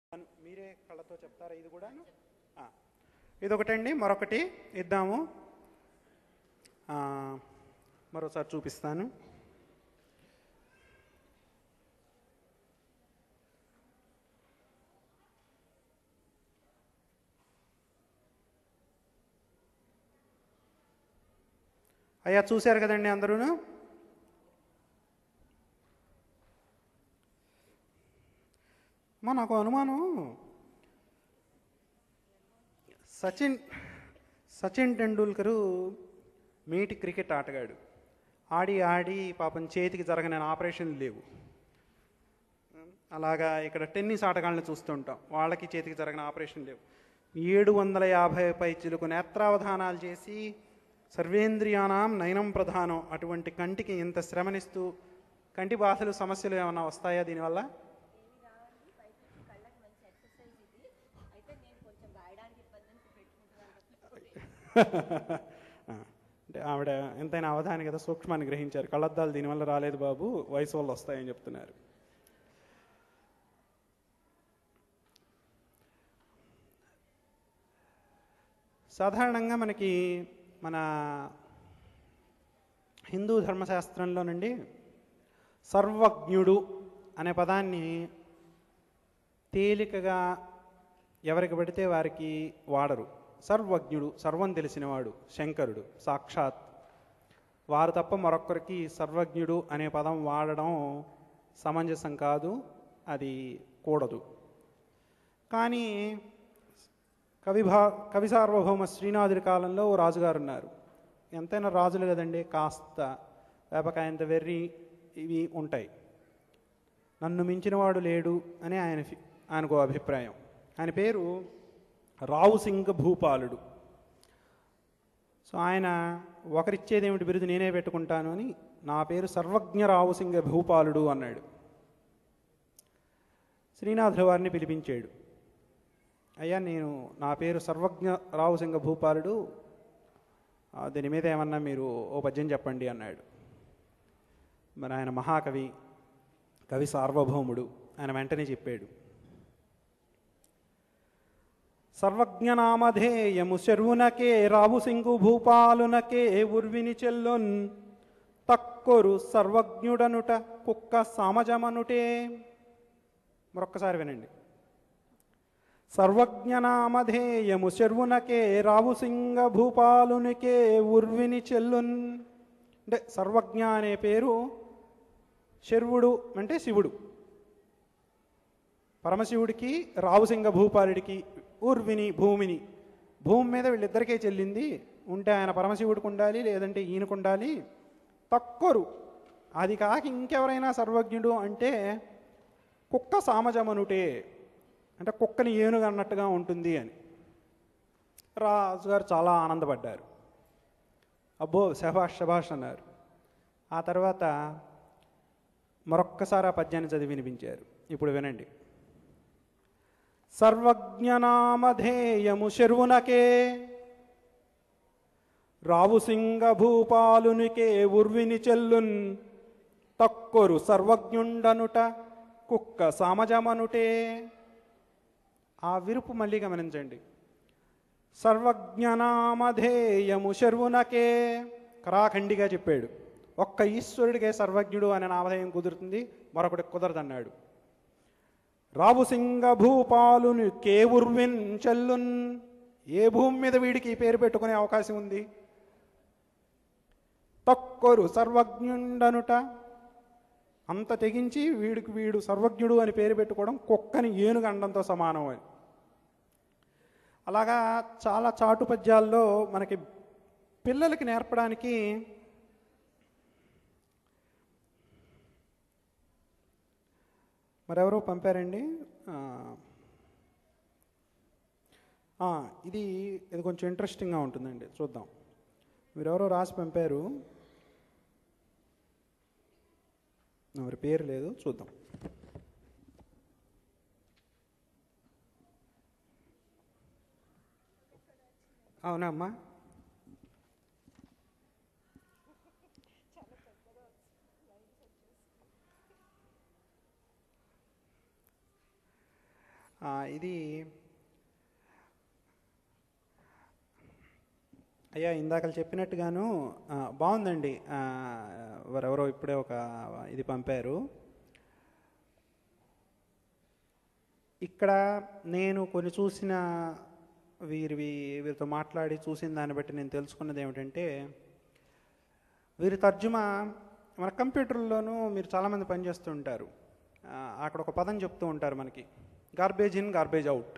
అన్- మీరే కళ్ళతో చెప్తారా ఇది కూడా ఇదొకటండి మరొకటి ఇద్దాము ఆ, మరోసారి చూపిస్తాను అయ్యా చూశారు కదండి అందరూను మా నాకు అనుమానం సచిన్ సచిన్ టెండూల్కరు మీటి క్రికెట్ ఆటగాడు ఆడి ఆడి పాపం చేతికి జరగని ఆపరేషన్లు లేవు అలాగా ఇక్కడ టెన్నిస్ ఆటగాళ్ళని చూస్తుంటాం వాళ్ళకి చేతికి జరగని ఆపరేషన్ లేవు ఏడు వందల యాభై పై చిలుకు నేత్రావధానాలు చేసి సర్వేంద్రియానాం నయనం ప్రధానం అటువంటి కంటికి ఇంత శ్రమనిస్తూ కంటి బాధలు సమస్యలు ఏమైనా వస్తాయా దీనివల్ల ఏమి రావండి పైకి కళ్ళకి మంచి ఎక్సర్సైజ్ ఇది అయితే నేను కొంచెం రాయడానికి ఇబ్బంది పెట్టుకుంటున్నాను తప్పితే ఆ, అంటే ఆవిడ ఎంతైనా అవధాని కదా సూక్ష్మాన్ని గ్రహించారు కళ్ళద్దాలు దీనివల్ల రాలేదు బాబు వయసు వల్ల వస్తాయని చెప్తున్నారు సాధారణంగా మనకి మన హిందూ ధర్మశాస్త్రంలో నుండి సర్వజ్ఞుడు అనే పదాన్ని తేలికగా ఎవరికి పడితే వారికి వాడరు సర్వజ్ఞుడు సర్వం తెలిసినవాడు శంకరుడు సాక్షాత్ వారు తప్ప మరొకరికి సర్వజ్ఞుడు అనే పదం వాడడం సమంజసం కాదు అది కూడదు కానీ కవి భా కవి సార్వభౌమ శ్రీనాథుడి కాలంలో ఓ రాజుగారు ఉన్నారు ఎంతైనా రాజులు కదండి కాస్త వేపకాయంత వెర్రి ఇవి ఉంటాయి నన్ను మించినవాడు లేడు అని ఆయన ఫి- ఆయనకు అభిప్రాయం ఆయన పేరు రావు సింగ్ భూపాలుడు సో ఆయన ఒకరిచ్చేదేమిటి బిరుదు నేనే పెట్టుకుంటాను అని నా పేరు సర్వజ్ఞ రావు సింగ భూపాలుడు అన్నాడు శ్రీనాథుల వారిని పిలిపించాడు అయ్యా నేను నా పేరు సర్వజ్ఞ రావు సింగ భూపాలుడు ఆ, దీని మీద ఏమన్నా మీరు ఓ పద్యం చెప్పండి అన్నాడు మరి ఆయన మహాకవి కవి సార్వభౌముడు ఆయన వెంటనే చెప్పాడు సర్వజ్ఞనామధేయము శర్వునకే రావు సింగు భూపాలునకే ఉర్విని చెల్లున్ తక్కొరు సర్వజ్ఞుడనుట కుక్క సామజమనుటే మరొక్కసారి వినండి సర్వజ్ఞనామధేయము శర్వునకే రావు సింగ భూపాలునికే ఉర్విని చెల్లున్ అంటే సర్వజ్ఞ అనే పేరు శర్వుడు అంటే శివుడు పరమశివుడికి రావుసింగ భూపాలుడికి ఊర్విని భూమిని భూమి మీద వీళ్ళిద్దరికే చెల్లింది ఉంటే ఆయన పరమశివుడికి ఉండాలి లేదంటే ఈయనకు ఉండాలి తక్కువరు అది కాక ఇంకెవరైనా సర్వజ్ఞుడు అంటే కుక్క సామజమనుటే అంటే కుక్కని ఏనుగు అన్నట్టుగా ఉంటుంది అని రాజుగారు చాలా ఆనందపడ్డారు అబ్బో శభాష్ శభాష్ అన్నారు ఆ తర్వాత మరొక్కసారి ఆ పద్యాన్ని చదివి వినిపించారు ఇప్పుడు వినండి సర్వజ్ఞనామధేయము శర్వునకే రావు సింగ భూపాలునికే ఉర్విని చెల్లున్ తక్కొరు సర్వజ్ఞుండనుట కుక్క సామజమనుటే ఆ విరుపు మళ్ళీ గమనించండి సర్వజ్ఞనామధేయము శర్వునకే కరాఖండిగా చెప్పాడు ఒక్క ఈశ్వరుడికే సర్వజ్ఞుడు అనే నామధేయం కుదురుతుంది మరొకటి కుదరదన్నాడు రావు సింగ భూపాలుని కేవుర్విన్ చెల్లున్ ఏ భూమి మీద వీడికి ఈ పేరు పెట్టుకునే అవకాశం ఉంది తక్కొరు సర్వజ్ఞుండనుట అంత తెగించి వీడికి వీడు సర్వజ్ఞుడు అని పేరు పెట్టుకోవడం కుక్కని ఏనుగు అండంతో సమానం అని అలాగా చాలా చాటు పద్యాల్లో మనకి పిల్లలకి నేర్పడానికి మరెవరో పంపారండి ఆ, ఆ, ఇది ఇది కొంచెం ఇంట్రెస్టింగ్గా ఉంటుందండి చూద్దాం మీరెవరో రాసి పంపారు ఎవరి పేరు లేదు చూద్దాం అవునా అమ్మా ఆ, ఆ, ఇది అయ్యా ఇందాక చెప్పినట్టుగాను ఆ, బాగుందండి ఆ, ఎవరెవరో ఇప్పుడే ఒక ఇది పంపారు ఇక్కడ నేను కొన్ని చూసిన వీరివి వీరితో మాట్లాడి చూసిన దాన్ని బట్టి నేను తెలుసుకున్నది ఏమిటంటే వీరి తర్జుమా మన కంప్యూటర్లోనూ మీరు చాలామంది పనిచేస్తూ ఉంటారు ఆ, అక్కడ ఒక పదం చెప్తూ ఉంటారు మనకి గార్బేజ్ ఇన్ గార్బేజ్ అవుట్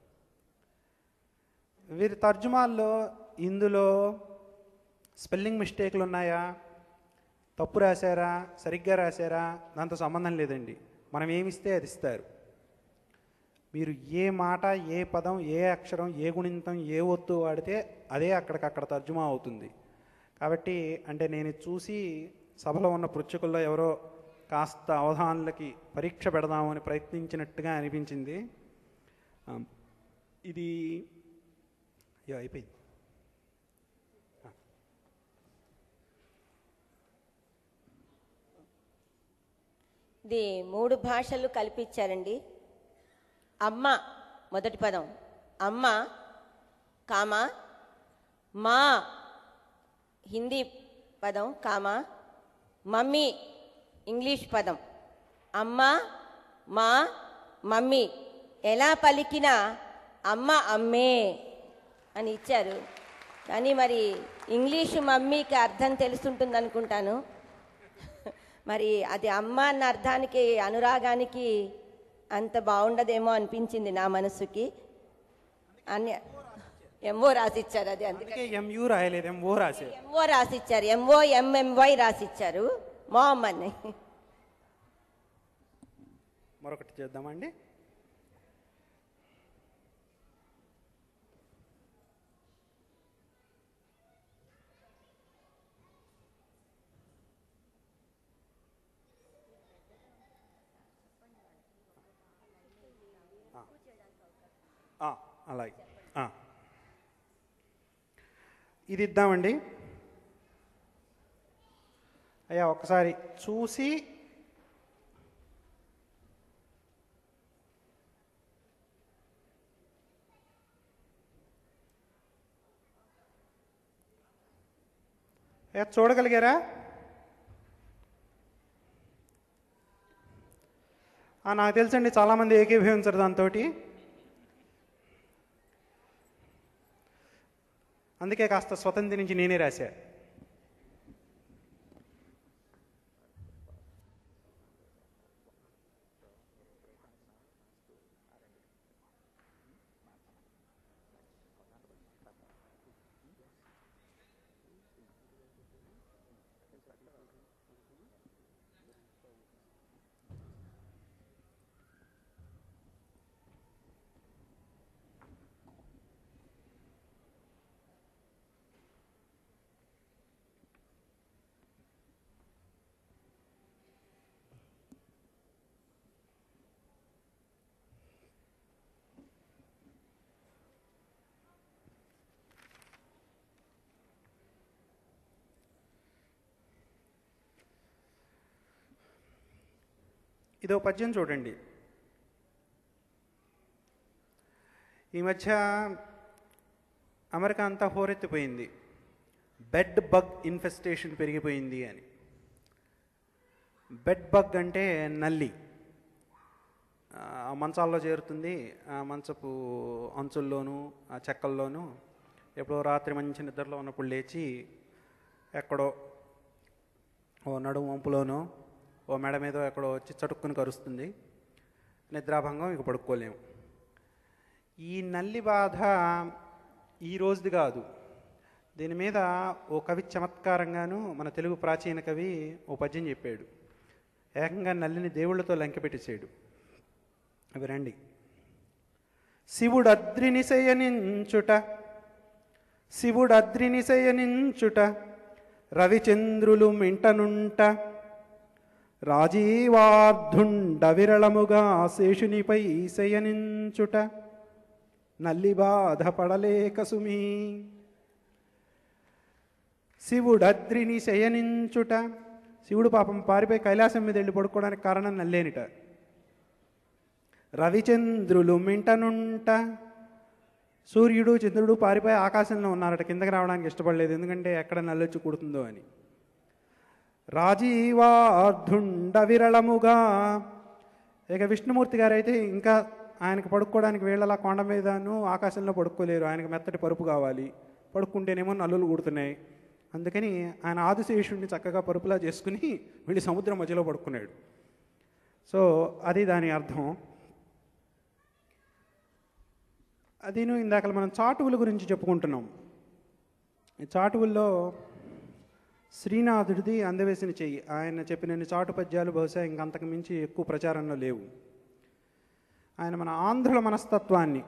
వీరి తర్జుమాల్లో ఇందులో స్పెల్లింగ్ మిస్టేక్లు ఉన్నాయా తప్పు రాశారా సరిగ్గా రాశారా దాంతో సంబంధం లేదండి మనం ఏమిస్తే అది ఇస్తారు మీరు ఏ మాట ఏ పదం ఏ అక్షరం ఏ గుణింతం ఏ ఒత్తు వాడితే అదే అక్కడికక్కడ తర్జుమా అవుతుంది కాబట్టి అంటే నేను ఇది చూసి సభలో ఉన్న పృచ్ఛకుల్లో ఎవరో కాస్త అవధానులకి పరీక్ష పెడదామని ప్రయత్నించినట్టుగా అనిపించింది ఆ, ఇది అయ్యో అయిపోయింది ఇది మూడు భాషలు కల్పించారండి అమ్మ మొదటి పదం అమ్మ కామ మా హిందీ పదం కామ మమ్మీ ఇంగ్లీష్ పదం అమ్మ మా మమ్మీ ఎలా పలికినా అమ్మ అమ్మే అని ఇచ్చారు కానీ మరి ఇంగ్లీషు మమ్మీకి అర్థం తెలుస్తుంటుంది అనుకుంటాను మరి అది అమ్మ అన్న అర్థానికి అనురాగానికి అంత బాగుండదేమో అనిపించింది నా మనసుకి అన్ని ఎంఓ రాసిచ్చారు అది అందుకే అందుకే ఎంయూ రాయలేదు ఎంఓ రాశారు ఎంఓ రాసిచ్చారు ఎంఓ ఎంఎంవై రాసిచ్చారు మామ్ అని మరొకటి చేద్దామండి ఆ, అలాగే ఆ. ఇది ఇద్దామండి అయ్యా ఒకసారి చూసి ఏ చూడగలిగారా ఆ, నాకు తెలుసండి చాలామంది ఏకీభవించరు దాంతో అందుకే కాస్త స్వతంత్ర నుంచి నేనే రాశా ఇదో పద్యం చూడండి ఈ మధ్య అమెరికా అంతా హోరెత్తిపోయింది బెడ్ బగ్ ఇన్ఫెస్టేషన్ పెరిగిపోయింది అని బెడ్ బగ్ అంటే నల్లి ఆ మంచాల్లో చేరుతుంది ఆ మంచపు అంచుల్లోనూ ఆ చెక్కల్లోనూ ఎప్పుడో రాత్రి మంచి నిద్రలో ఉన్నప్పుడు లేచి ఎక్కడో ఓ నడుము వంపులోనో ఓ మెడ మీద ఎక్కడో వచ్చి చటుక్కుని కరుస్తుంది నిద్రాభంగం ఇక పడుకోలేము ఈ నల్లి బాధ ఈ రోజుది కాదు దీని మీద ఓ కవి చమత్కారంగాను మన తెలుగు ప్రాచీన కవి ఓ పద్యం చెప్పాడు ఏకంగా నల్లిని దేవుళ్ళతో లంకె పెట్టేసాడు అవి రండి శివుడు అద్రిని శయనించుట శివుడు అద్రిని శయనించుట రవిచంద్రులు మింటనుంట రాజీవార్ధుండ విరళముగా శేషునిపై శయనించుట నల్లి బాధ పడలేక సుమీ శివుడద్రిని శయనించుట శివుడు పాపం పారిపోయి కైలాసం మీద వెళ్ళి పడుకోవడానికి కారణం నల్లేనిట రవిచంద్రులు మింటనుంట సూర్యుడు చంద్రుడు పారిపోయి ఆకాశంలో ఉన్నారట కిందకి రావడానికి ఇష్టపడలేదు ఎందుకంటే ఎక్కడ నల్లొచ్చి కుడుతుందో అని రాజీవార్ధుండ విరళముగా ఇక విష్ణుమూర్తి గారు అయితే ఇంకా ఆయనకు పడుకోవడానికి వీళ్ళలా కొండ మీదను ఆకాశంలో పడుకోలేరు ఆయనకు మెత్తటి పరుపు కావాలి పడుకుంటేనేమో నల్లులు కుడుతున్నాయి అందుకని ఆయన ఆదిశేషుడిని చక్కగా పరుపులా చేసుకుని వీళ్ళు సముద్రం మధ్యలో పడుకున్నాడు సో అది దాని అర్థం అదిను ఇందాక మనం చాటువుల గురించి చెప్పుకుంటున్నాం ఈ చాటువుల్లో శ్రీనాథుడిది అందవేసిన చెయ్యి ఆయన చెప్పినన్ని చాటు పద్యాలు బహుశా ఇంకంతకు మించి ఎక్కువ ప్రచారంలో లేవు ఆయన మన ఆంధ్రుల మనస్తత్వాన్ని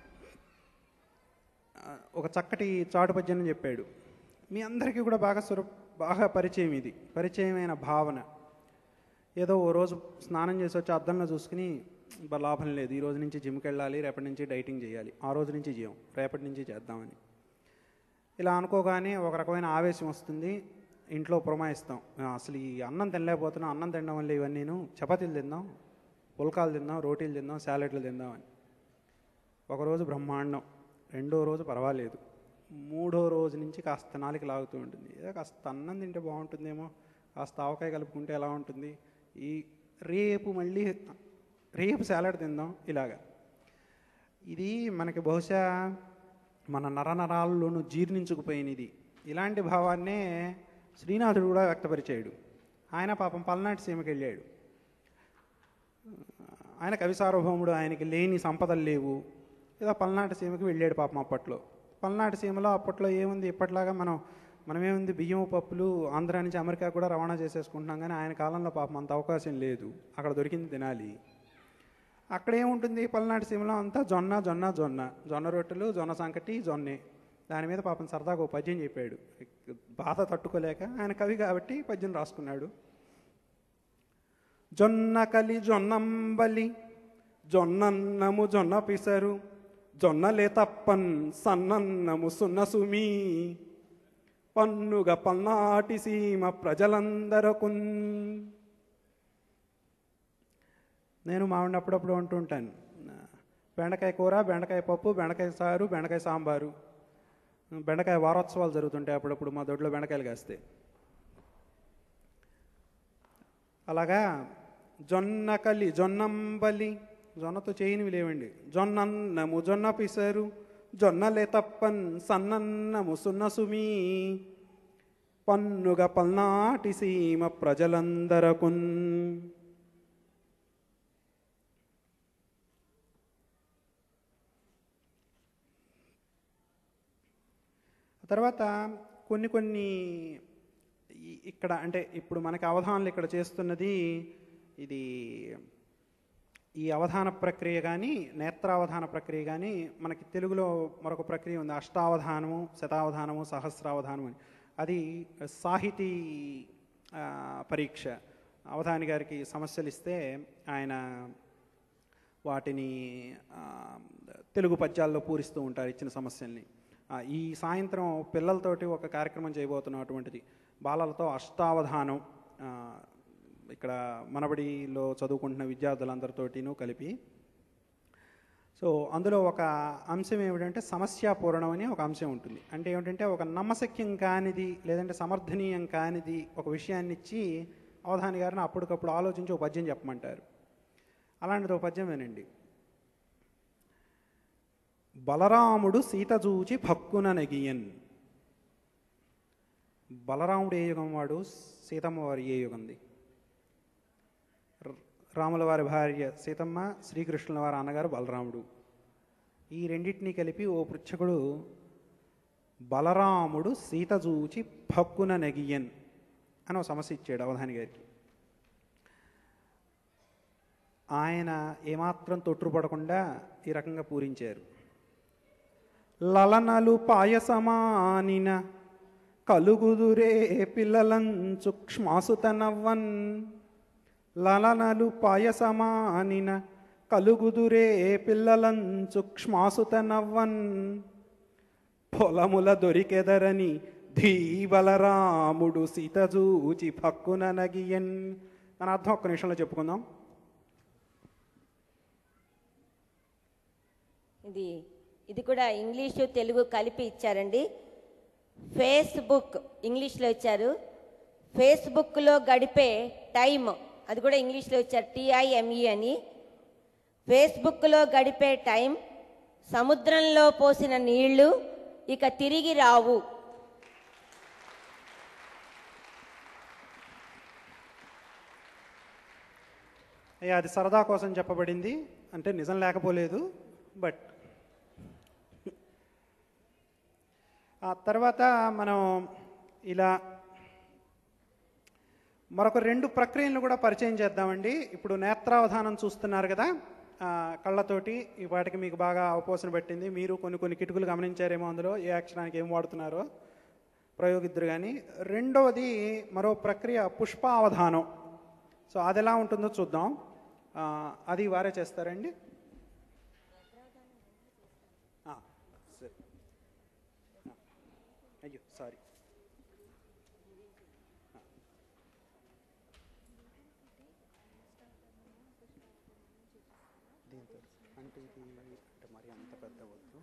ఆ, ఒక చక్కటి చాటు పద్యం చెప్పాడు మీ అందరికీ కూడా బాగా సుర బాగా పరిచయం ఇది పరిచయమైన భావన ఏదో ఓ రోజు స్నానం చేసి వచ్చి అద్దంలో చూసుకుని "బా, లాభం లేదు ఈ రోజు నుంచి జిమ్కి వెళ్ళాలి రేపటి నుంచి డైటింగ్ చేయాలి ఆ రోజు నుంచి చేయం రేపటి నుంచి చేద్దామని ఇలా అనుకోగానే ఒక రకమైన ఆవేశం వస్తుంది ఇంట్లో పురమాయిస్తాం "ఆ, అసలు ఈ అన్నం తినలేకపోతున్నాం అన్నం తినడం వల్ల ఇవన్నీను చపాతీలు తిందాం పుల్కాలు తిందాం రోటీలు తిందాం సాలెడ్లు తిందాం అని ఒకరోజు బ్రహ్మాండం రెండో రోజు పర్వాలేదు మూడో రోజు నుంచి కాస్త నాలుగు లాగుతూ ఉంటుంది ఏదో కాస్త అన్నం తింటే బాగుంటుందేమో కాస్త ఆవకాయ కలుపుకుంటే ఎలా ఉంటుంది ఈ రేపు మళ్ళీ రేపు సాలడ్ తిందాం ఇలాగా ఇది మనకి బహుశా మన నరనరాల్లోనూ జీర్ణించుకుపోయినది ఇలాంటి భావాన్నే శ్రీనాథుడు కూడా వ్యక్తపరిచాడు ఆయన పాపం పల్నాటి సీమకి వెళ్ళాడు ఆయన కవి సార్వభౌముడు ఆయనకి లేని సంపదలు లేవు ఏదో పల్నాటి సీమకి వెళ్ళాడు పాపం అప్పట్లో పల్నాటి సీమలో అప్పట్లో ఏముంది ఇప్పట్లాగా మనం మనమేముంది బియ్యం పప్పులు ఆంధ్రా నుంచి అమెరికా కూడా రవాణా చేసేసుకుంటున్నాం కానీ ఆయన కాలంలో పాపం అంత అవకాశం లేదు అక్కడ దొరికింది తినాలి అక్కడ ఏముంటుంది పల్నాటి సీమలో అంతా జొన్న జొన్న జొన్న జొన్న రొట్టెలు జొన్న సంకటి జొన్నే దాని మీద పాపం సరదాగా ఓ పద్యం చెప్పాడు బాధ తట్టుకోలేక ఆయన కవి కాబట్టి పద్యం రాసుకున్నాడు జొన్న కలి జొన్నంబలి జొన్నన్నము జొన్న పిసరు జొన్నలే తప్పన్ సన్నన్నము సున్న సుమి పన్నుగ పల్నాటి సీమ ప్రజలందరకున్ నేను మామిడి అప్పుడప్పుడు అంటూ ఉంటాను బెండకాయ కూర బెండకాయ పప్పు బెండకాయ సారు బెండకాయ సాంబారు బెండకాయ వారోత్సవాలు జరుగుతుంటాయి అప్పుడప్పుడు మా దొడ్లో బెండకాయలు కాస్తే అలాగా జొన్న కలి జొన్నంబలి జొన్నతో చేయనివి లేవండి జొన్నన్నము జొన్న పిసరు జొన్నలే తప్పన్ సన్నన్నము సున్న సుమి పన్నుగ పల్నాటి సీమ ప్రజలందరకున్ తర్వాత కొన్ని కొన్ని ఈ- ఇక్కడ అంటే ఇప్పుడు మనకి అవధానాలు ఇక్కడ చేస్తున్నది ఇది ఈ అవధాన ప్రక్రియ కానీ నేత్రావధాన ప్రక్రియ కానీ మనకి తెలుగులో మరొక ప్రక్రియ ఉంది అష్టావధానము శతావధానము సహస్రావధానము అని అది సాహితీ ఆ, పరీక్ష అవధాని గారికి సమస్యలు ఇస్తే ఆయన వాటిని ఆ, తెలుగు పద్యాల్లో పూరిస్తూ ఉంటారు ఇచ్చిన సమస్యల్ని ఆ, ఈ సాయంత్రం పిల్లలతోటి ఒక కార్యక్రమం చేయబోతున్నాం అటువంటిది బాలలతో అష్టావధానం ఆ, ఇక్కడ మనబడిలో చదువుకుంటున్న విద్యార్థులందరితోటినూ కలిపి సో అందులో ఒక అంశం ఏమిటంటే సమస్యాపూరణం అని ఒక అంశం ఉంటుంది అంటే ఏమిటంటే ఒక నమ్మశక్యం కానిది లేదంటే సమర్థనీయం కానిది ఒక విషయాన్ని ఇచ్చి అవధాని గారిని అప్పటికప్పుడు ఆలోచించి ఒక పద్యం చెప్పమంటారు అలాంటిది ఒక పద్యం వినండి బలరాముడు సీత చూచి భక్కున నెగియన్ బలరాముడు ఏ యుగం వాడు సీతమ్మ వారి ఏ యుగంది ర- రాముల వారి భార్య సీతమ్మ శ్రీకృష్ణుల వారి అన్నగారు బలరాముడు ఈ రెండింటినీ కలిపి ఓ పృచ్ఛకుడు బలరాముడు సీత చూచి భక్కున నెగియన్ అని ఒక సమస్య ఇచ్చాడు అవధాని గారికి ఆయన ఏమాత్రం తొట్టుపడకుండా ఈ రకంగా పూరించారు లలనలు పాయసమానిన కలుగుదురే పిల్లలంచు క్ష్మాసుతనవ్వన్ లలనలు పాయసమానిన కలుగుదురే పిల్లలంచు క్ష్మాసుతనవ్వన్ పొలముల దొరికెదరని ధీబలరాముడు సీతజూచి పక్కున నగియన్ అని అర్థం ఒక్క నిమిషంలో చెప్పుకుందాం ఇది ఇది కూడా ఇంగ్లీషు తెలుగు కలిపి ఇచ్చారండి ఫేస్బుక్ ఇంగ్లీష్లో ఇచ్చారు ఫేస్బుక్లో గడిపే టైం అది కూడా ఇంగ్లీష్లో ఇచ్చారు టిఐఎంఈ అని ఫేస్బుక్లో గడిపే టైం సముద్రంలో పోసిన నీళ్లు ఇక తిరిగి రావు అయ్యా అది సరదా కోసం చెప్పబడింది అంటే నిజం లేకపోలేదు బట్ ఆ తర్వాత మనం ఇలా మరొక రెండు ప్రక్రియలను కూడా పరిచయం చేద్దామండి ఇప్పుడు నేత్రావధానం చూస్తున్నారు కదా ఆ, కళ్ళతోటి ఈ వాటికి మీకు బాగా అవపోసన పట్టింది మీరు కొన్ని కొన్ని కిటుకులు గమనించారేమో అందులో ఏ అక్షరానికి ఏం వాడుతున్నారో ప్రయోగిద్దరు కానీ రెండవది మరో ప్రక్రియ పుష్పావధానం సో అది ఎలా ఉంటుందో చూద్దాం ఆ, అది వారే చేస్తారండి ఆ, సరే ఆ, అయ్యో సారీ దీంతో అంటే ఇది అంటే మరి అంత పెద్ద వద్దు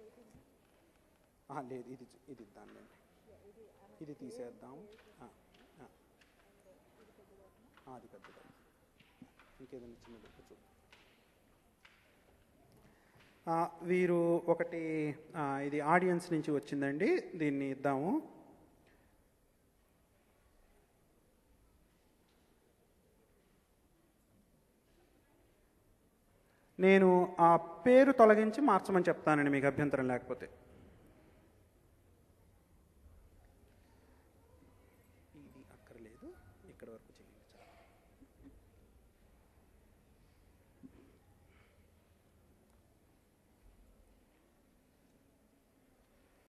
ఆ, లేదు ఇది ఇది ఇద్దాంలేండి ఇది తీసేద్దాం ఆ, ఆ. ఆ, అది పెద్దది ఇంకేదైనా చిన్నది ఉంటే చూద్దాం ఆ, వీరు ఒకటి ఆ, ఇది ఆడియన్స్ నుంచి వచ్చిందండి దీన్ని ఇద్దాము నేను ఆ పేరు తొలగించి మార్చమని చెప్తానండి మీకు అభ్యంతరం లేకపోతే